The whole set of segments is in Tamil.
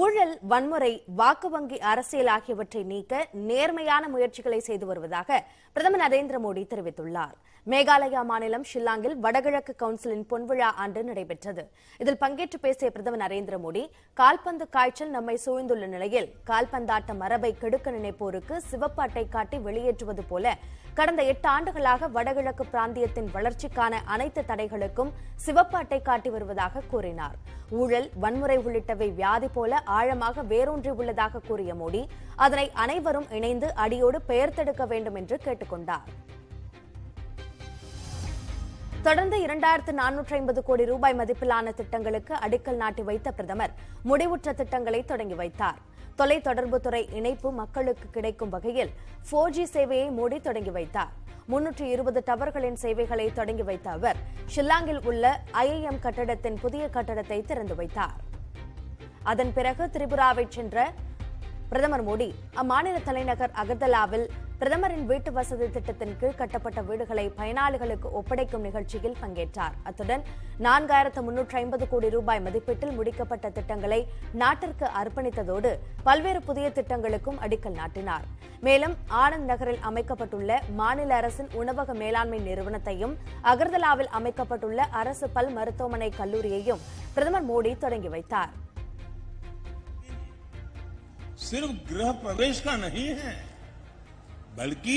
ஊழல் வன்முறை வாக்கு வங்கி அரசியல் ஆகியவற்றை நீக்க நேர்மையான முயற்சிகளை செய்து வருவதாக பிரதமர் நரேந்திர மோடி தெரிவித்துள்ளார் மேகாலயா மாநிலம் ஷில்லாங்கில் வடகிழக்கு கவுன்சிலின் பொன்விழா ஆண்டு நடைபெற்றது இதில் பங்கேற்று பேசிய பிரதமர் நரேந்திர மோடி கால்பந்து காய்ச்சல் நம்மை சூழ்ந்துள்ள நிலையில் கால்பந்தாட்ட மரபை கெடுக்க நினைப்போருக்கு சிவப்பு அட்டை காட்டி வெளியேற்றுவது போல கடந்த எட்டு ஆண்டுகளாக வடகிழக்கு பிராந்தியத்தின் வளர்ச்சிக்கான அனைத்து தடைகளுக்கும் சிவப்பு அட்டை காட்டி வருவதாக கூறினார் ஊழல் வன்முறை உள்ளிட்டவை வியாதி போல ஆழமாக வேரூன்றி உள்ளதாக கூறிய மோடி அதனை அனைவரும் இணைந்து அடியோடு பெயர்த்தெடுக்க வேண்டும் என்று கேட்டுக் கொண்டார் தொடர்ந்து இரண்டாயிரத்து நானூற்றி ஐம்பது கோடி ரூபாய் மதிப்பிலான திட்டங்களுக்கு அடிக்கல் நாட்டி வைத்த பிரதமர் முடிவுற்ற திட்டங்களை தொடங்கி வைத்தார் தொலைத்தொடர்புத்துறை இணைப்பு மக்களுக்கு கிடைக்கும் வகையில் போர் ஜி சேவையை மோடி தொடங்கி வைத்தார் முன்னூற்றி இருபது டவர்களின் சேவைகளை தொடங்கி வைத்த அவர் ஷில்லாங்கில் உள்ள ஐஐஎம் கட்டடத்தின் புதிய கட்டடத்தை திறந்து வைத்தார் அதன் பிறகு திரிபுராவை சென்ற பிரதமர் மோடி அம்மாநில தலைநகர் அகர்தலாவில் பிரதமரின் வீட்டு வசதி திட்டத்தின் கீழ் கட்டப்பட்ட வீடுகளை பயனாளிகளுக்கு ஒப்படைக்கும் நிகழ்ச்சியில் பங்கேற்றார் அத்துடன் நான்காயிரத்து முன்னூற்று ஐம்பது கோடி ரூபாய் மதிப்பீட்டில் முடிக்கப்பட்ட திட்டங்களை நாட்டிற்கு அர்ப்பணித்ததோடு பல்வேறு புதிய திட்டங்களுக்கும் அடிக்கல் நாட்டினார் மேலும் ஆனந்த் நகரில் அமைக்கப்பட்டுள்ள மாநில அரசின் உணவக மேலாண்மை நிறுவனத்தையும் அகர்தலாவில் அமைக்கப்பட்டுள்ள அரசு பல் மருத்துவமனை கல்லூரியையும் பிரதமர் மோடி தொடங்கி வைத்தார் सिर्फ गृह प्रवेश का नहीं है बल्कि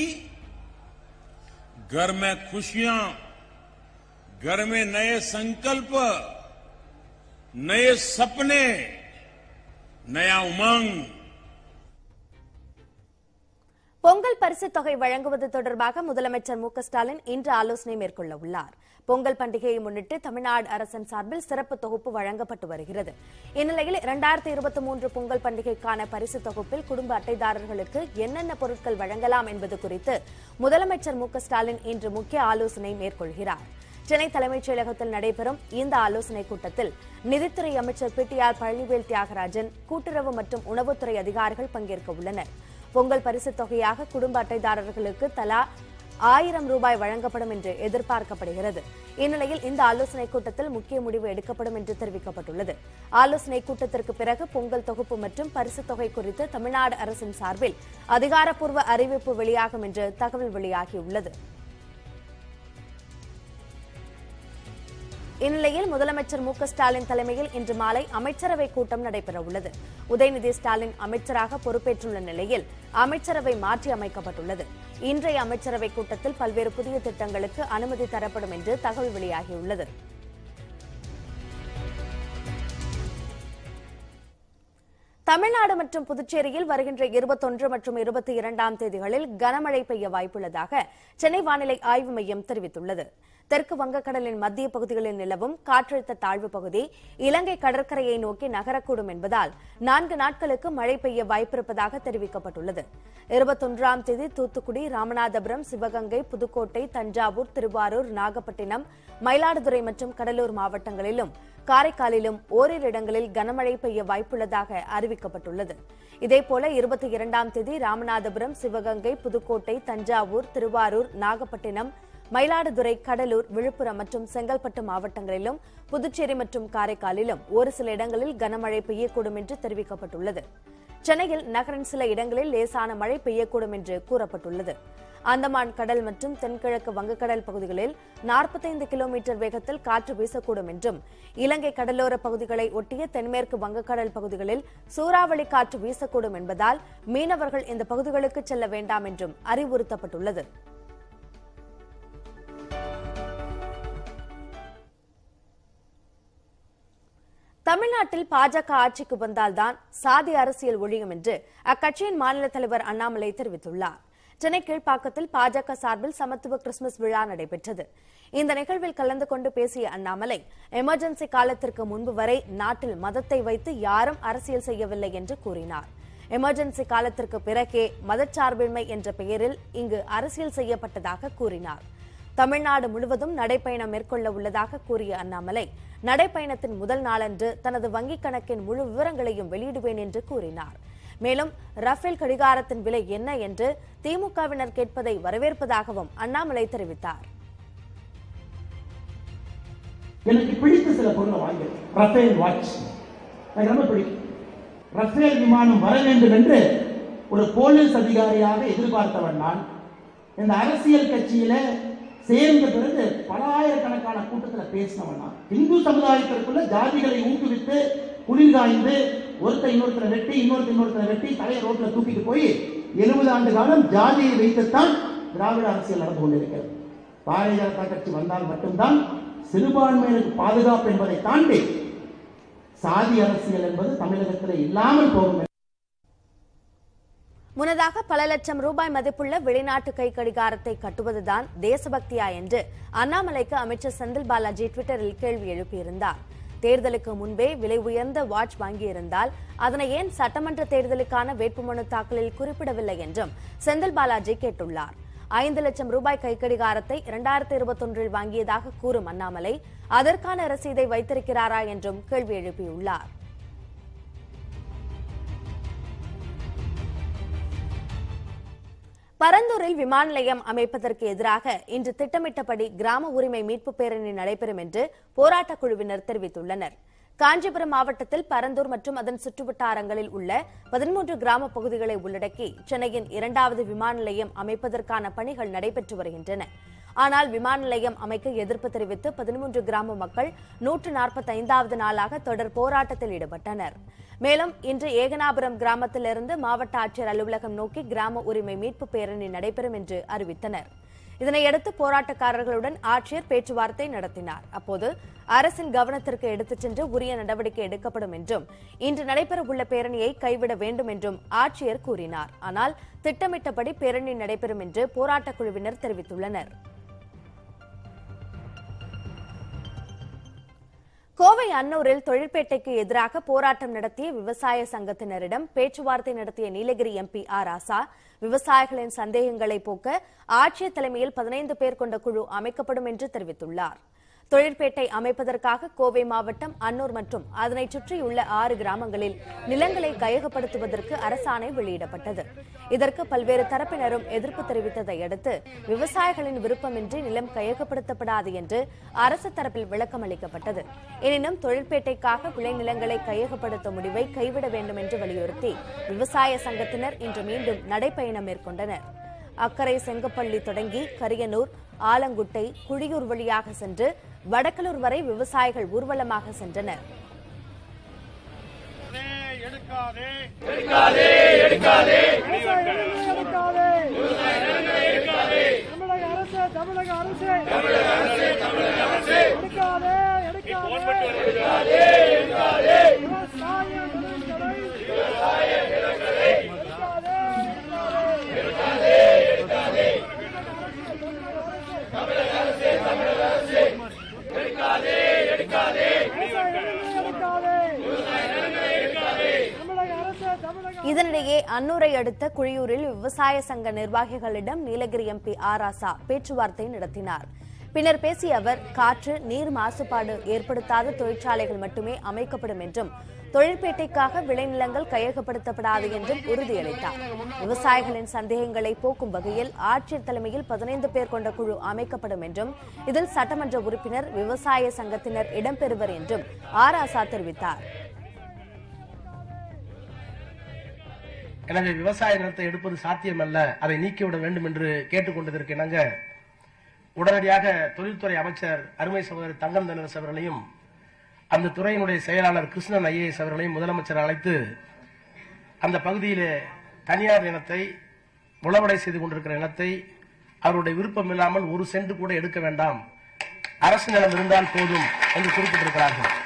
घर में खुशियां घर में नए संकल्प नए सपने नया उमंग பொங்கல் பரிசுத் தொகை வழங்குவது தொடர்பாக முதலமைச்சர் மு க ஸ்டாலின் இன்று ஆலோசனை மேற்கொள்ள உள்ளார் பொங்கல் பண்டிகையை முன்னிட்டு தமிழ்நாடு அரசின் சார்பில் சிறப்பு தொகுப்பு வழங்கப்பட்டு வருகிறது இந்நிலையில் இரண்டாயிரத்தி இருபத்தி மூன்று பொங்கல் பண்டிகைக்கான பரிசு தொகுப்பில் குடும்ப அட்டைதாரர்களுக்கு என்னென்ன பொருட்கள் வழங்கலாம் என்பது குறித்து முதலமைச்சர் மு க ஸ்டாலின் இன்று முக்கிய ஆலோசனை மேற்கொள்கிறார் சென்னை தலைமைச் செயலகத்தில் நடைபெறும் இந்த ஆலோசனைக் கூட்டத்தில் நிதித்துறை அமைச்சர் P T R Palanivel Thiagarajan கூட்டுறவு மற்றும் உணவுத்துறை அதிகாரிகள் பங்கேற்க உள்ளனர் பொங்கல் பரிசுத் தொகையாக குடும்ப அட்டைதாரர்களுக்கு தலா ஆயிரம் ரூபாய் வழங்கப்படும் என்று எதிர்பார்க்கப்படுகிறது இந்நிலையில் இந்த ஆலோசனைக் கூட்டத்தில் முக்கிய முடிவு எடுக்கப்படும் என்று தெரிவிக்கப்பட்டுள்ளது ஆலோசனைக் கூட்டத்திற்கு பிறகு பொங்கல் தொகுப்பு மற்றும் பரிசுத் தொகை குறித்து தமிழ்நாடு அரசின் சார்பில் அதிகாரப்பூர்வ அறிவிப்பு வெளியாகும் என்று தகவல் வெளியாகியுள்ளது இந்நிலையில் முதலமைச்சர் மு க ஸ்டாலின் தலைமையில் இன்று மாலை அமைச்சரவை கூட்டம் நடைபெறவுள்ளது உதயநிதி ஸ்டாலின் அமைச்சராக பொறுப்பேற்றுள்ள நிலையில் அமைச்சரவை மாற்றி அமைக்கப்பட்டுள்ளது இன்றைய அமைச்சரவை கூட்டத்தில் பல்வேறு புதிய திட்டங்களுக்கு அனுமதி தரப்படும் என்று தகவல் வெளியாகியுள்ளது தமிழ்நாடு மற்றும் புதுச்சேரியில் வருகின்ற இருபத்தொன்று மற்றும் இருபத்தி இரண்டாம் தேதிகளில் கனமழை பெய்ய வாய்ப்புள்ளதாக சென்னை வானிலை ஆய்வு மையம் தெரிவித்துள்ளது தெற்கு வங்கக்கடலின் மத்திய பகுதிகளில் நிலவும் காற்றழுத்த தாழ்வு பகுதி இலங்கை கடற்கரையை நோக்கி நகரக்கூடும் என்பதால் நான்கு நாட்களுக்கு மழை பெய்ய வாய்ப்பிருப்பதாக தெரிவிக்கப்பட்டுள்ளது இருபத்தொன்றாம் தேதி தூத்துக்குடி ராமநாதபுரம் சிவகங்கை புதுக்கோட்டை தஞ்சாவூர் திருவாரூர் நாகப்பட்டினம் மயிலாடுதுறை மற்றும் கடலூர் மாவட்டங்களிலும் காரைக்காலிலும் ஓரிரு இடங்களில் கனமழை பெய்ய வாய்ப்புள்ளதாக அறிவிக்கப்பட்டுள்ளது இதேபோல இருபத்தி இரண்டாம் தேதி ராமநாதபுரம் சிவகங்கை புதுக்கோட்டை தஞ்சாவூர் திருவாரூர் நாகப்பட்டினம் மயிலாடுதுறை கடலூர் விழுப்புரம் மற்றும் செங்கல்பட்டு மாவட்டங்களிலும் புதுச்சேரி மற்றும் காரைக்காலிலும் ஒரு சில இடங்களில் கனமழை பெய்யக்கூடும் என்று தெரிவிக்கப்பட்டுள்ளது சென்னையில் நகரின் சில இடங்களில் லேசான மழை பெய்யக்கூடும் என்று கூறப்பட்டுள்ளது அந்தமான் கடல் மற்றும் தென்கிழக்கு வங்கக்கடல் பகுதிகளில் நாற்பத்தைந்து கிலோமீட்டர் வேகத்தில் காற்று வீசக்கூடும் என்றும் இலங்கை கடலோர பகுதிகளை ஒட்டிய தென்மேற்கு வங்கக்கடல் பகுதிகளில் சூறாவளி காற்று வீசக்கூடும் என்பதால் மீனவர்கள் இந்த பகுதிகளுக்கு செல்ல வேண்டாம் என்றும் அறிவுறுத்தப்பட்டுள்ளது தமிழ்நாட்டில் பாஜக ஆட்சிக்கு வந்தால்தான் சாதி அரசியல் ஒழியும் என்று அக்கட்சியின் மாநில தலைவர் அண்ணாமலை தெரிவித்துள்ளார் சென்னை கீழ்ப்பாக்கத்தில் பாஜக சார்பில் சமத்துவ கிறிஸ்துமஸ் விழா நடைபெற்றது இந்த நிகழ்வில் கலந்து கொண்டு பேசிய அண்ணாமலை எமர்ஜென்சி காலத்திற்கு முன்பு வரை நாட்டில் மதத்தை வைத்து யாரும் அரசியல் செய்யவில்லை என்று கூறினார் எமர்ஜென்சி காலத்திற்கு பிறகே மதச்சார்பின்மை என்ற பெயரில் இங்கு அரசியல் செய்யப்பட்டதாக கூறினார் தமிழ்நாடு முழுவதும் நடைப்பயணம் மேற்கொள்ள உள்ளதாக கூறிய அண்ணாமலை நடைப்பயணத்தின் முதல் நாளன்று தனது வங்கிக் கணக்கின் முழு விவரங்களையும் வெளியிடுவேன் என்று கூறினார் மேலும் ரஃபேல் கடிகாரத்தின் விலை என்ன என்று திமுகவினர் கேட்பதை வரவேற்பதாகவும் அண்ணாமலை தெரிவித்தார் எனக்கு பிடித்த சில பொருளை வாங்கி ரஃபேல் வாட்ச் எனக்கு ரொம்ப பிடிக்கும் ரஃபேல் விமானம் வர வேண்டும் என்று ஒரு போலீஸ் அதிகாரியாக எதிர்பார்த்தவன் நான் இந்த அரசியல் கட்சியில சேர்ந்த பிறகு பல ஆயிரக்கணக்கான கூட்டத்தில் பேசினவன் நான் இந்து சமுதாயத்திற்குள்ள ஜாதிகளை ஊக்குவித்து குளிர் காய்ந்து ஒருத்தர் இன்னொருத்தரை வெட்டி இன்னொருத்தர் இன்னொருத்தரை வெட்டி தலையை ரோட்ல தூக்கிட்டு போய் எழுபது ஆண்டு காலம் ஜாதியை வைத்துத்தான் திராவிட அரசியல் நடந்து கொண்டிருக்கிறது பாரதிய ஜனதா கட்சி வந்தால் மட்டும்தான் சிறுபான்மையினருக்கு பாதுகாப்பு என்பதை தாண்டி சாதி அரசியல் என்பது தமிழகத்தில் இல்லாமல் போகும் முன்னதாக பல லட்சம் ரூபாய் மதிப்புள்ள வெளிநாட்டு கை கடிகாரத்தை கட்டுவதுதான் தேசபக்தியா என்று அண்ணாமலைக்கு அமைச்சர் செந்தில் பாலாஜி ட்விட்டரில் கேள்வி எழுப்பியிருந்தார் தேர்தலுக்கு முன்பே விலை உயர்ந்த வாட்ச் வாங்கியிருந்தால் அதனை ஏன் சட்டமன்ற தேர்தலுக்கான வேட்புமனு தாக்கலில் குறிப்பிடவில்லை என்றும் செந்தில் பாலாஜி கேட்டுள்ளார் ஐந்து லட்சம் ரூபாய் கைக்கடிகாரத்தை இரண்டாயிரத்தி இருபத்தொன்றில் வாங்கியதாக கூறும் அண்ணாமலை அதற்கான ரசீதை வைத்திருக்கிறாரா என்றும் கேள்வி எழுப்பியுள்ளார் பரந்தூரில் விமான நிலையம் அமைப்பதற்கு எதிராக இன்று திட்டமிட்டபடி கிராம உரிமை மீட்பு பேரணி நடைபெறும் என்று போராட்டக் குழுவினர் தெரிவித்துள்ளனர் காஞ்சிபுரம் மாவட்டத்தில் பரந்தூர் மற்றும் அதன் சுற்றுவட்டாரங்களில் உள்ள பதிமூன்று கிராம பகுதிகளை உள்ளடக்கி சென்னையின் இரண்டாவது விமான நிலையம் அமைப்பதற்கான பணிகள் நடைபெற்று வருகின்றன ஆனால் விமான நிலையம் அமைக்க எதிர்ப்பு தெரிவித்து பதிமூன்று கிராம மக்கள் நூற்று நாற்பத்தைந்தாவது நாளாக தொடர் போராட்டத்தில் ஈடுபட்டனர் மேலும் இன்று ஏகனாபுரம் கிராமத்திலிருந்து மாவட்ட ஆட்சியர் அலுவலகம் நோக்கி கிராம உரிமை மீட்பு பேரணி நடைபெறும் என்று அறிவித்தனர் இதனையடுத்து போராட்டக்காரர்களுடன் ஆட்சியர் பேச்சுவார்த்தை நடத்தினார் அப்போது அரசின் கவனத்திற்கு எடுத்துச் சென்று உரிய நடவடிக்கை எடுக்கப்படும் என்றும் இன்று நடைபெறவுள்ள பேரணியை கைவிட வேண்டும் என்றும் ஆட்சியர் கூறினார் ஆனால் திட்டமிட்டபடி பேரணி நடைபெறும் என்று போராட்டக் குழுவினர் தெரிவித்துள்ளனர் கோவை அன்னூரில் தொழிற்பேட்டைக்கு எதிராக போராட்டம் நடத்திய விவசாய சங்கத்தினரிடம் பேச்சுவார்த்தை நடத்திய நீலகிரி எம்பி ஆர் ராசா விவசாயிகளின் சந்தேகங்களை போக்க ஆட்சியர் தலைமையில் பதினைந்து பேர் கொண்ட குழு அமைக்கப்படும் என்று தெரிவித்துள்ளார் தொழிற்பேட்டை அமைப்பதற்காக கோவை மாவட்டம் அன்னூர் மற்றும் அதனைச் சுற்றியுள்ள ஆறு கிராமங்களில் நிலங்களை கையகப்படுத்துவதற்கு அரசாணை வெளியிடப்பட்டது இதற்கு பல்வேறு தரப்பினரும் எதிர்ப்பு தெரிவித்ததை அடுத்து விவசாயிகளின் விருப்பமின்றி நிலம் கையகப்படுத்தப்படாது என்று அரசு தரப்பில் விளக்கம் அளிக்கப்பட்டது எனினும் தொழிற்பேட்டைக்காக விளைநிலங்களை கையகப்படுத்தும் முடிவை கைவிட வேண்டும் என்று வலியுறுத்தி விவசாய சங்கத்தினர் இன்று மீண்டும் நடைப்பயணம் மேற்கொண்டனர் அக்கரை செங்கப்பள்ளி தொடங்கி கரியனூர் ஆலங்குட்டை குழியூர் வழியாக சென்று வடக்கலூர் வரை விவசாயிகள் ஊர்வலமாக சென்றனர் தமிழக அரசு தமிழக அரசு எடுக்காதே எடுக்காதே விவசாய நிலங்களை எடுக்காதே விவசாய நிலங்களை எடுக்காதே தமிழக அரசு தமிழக இதனிடையே அன்னூரை அடுத்த குழியூரில் விவசாய சங்க நிர்வாகிகளிடம் நீலகிரி எம்பி ஆர் ராசா பேச்சுவார்த்தை நடத்தினார் பின்னர் பேசிய அவர் காற்று நீர் மாசுபாடு ஏற்படுத்தாத தொழிற்சாலைகள் மட்டுமே அமைக்கப்படும் என்றும் தொழிற்பேட்டைக்காக விளைநிலங்கள் கையகப்படுத்தப்படாது என்றும் உறுதியளித்தார் விவசாயிகளின் சந்தேகங்களை போக்கும் வகையில் ஆட்சியர் தலைமையில் பதினைந்து பேர் கொண்ட குழு அமைக்கப்படும் என்றும் இதில் சட்டமன்ற உறுப்பினர் விவசாய சங்கத்தினர் இடம்பெறுவர் என்றும் ஆர் ராசா தெரிவித்தார் எனவே விவசாய நிலத்தை எடுப்பது சாத்தியமல்ல அதை நீக்கிவிட வேண்டும் என்று கேட்டுக்கொண்டதற்கு இணங்க உடனடியாக தொழில்துறை அமைச்சர் அருமை சகோதரர் தங்கம் தனரசு அவர்களையும் அந்த துறையினுடைய செயலாளர் கிருஷ்ணன் ஐஏஎஸ் அவர்களையும் முதலமைச்சர் அழைத்து அந்த பகுதியிலே தனியார் இனத்தை உளவடை செய்து கொண்டிருக்கிற இனத்தை அவருடைய விருப்பம் இல்லாமல் ஒரு சென்ட் கூட எடுக்க வேண்டாம் அரசு நிலம் இருந்தால் போதும் என்று குறிப்பிட்டிருக்கிறார்கள்